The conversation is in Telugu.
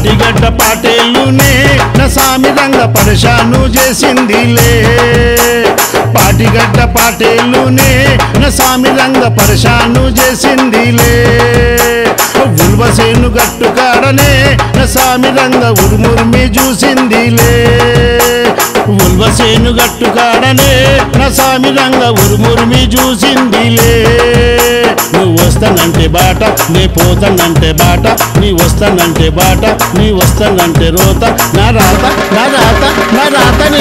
పాటిగడ్డ పాటేళ్ళునే నా సామి రంగ పరిశాను చేసిందిలే పాటిగడ్డ పాటేళ్ళునే నా సామి రంగ పరిశాను చేసిందిలే ఉల్వసేను గట్టు కాడనే నా సామి రంగ ఉరుమురిమి చూసిందిలే ఉల్వసేను గట్టు కాడనే నా సామి రంగ ఉరుమురిమి చూసిందిలే నువ్వు వస్తానంటే బాట నే పోతానంటే బాట నీ వస్తానంటే బాట నీ వస్తానంటే రోత నా రాత నా రాత నా రాత నీ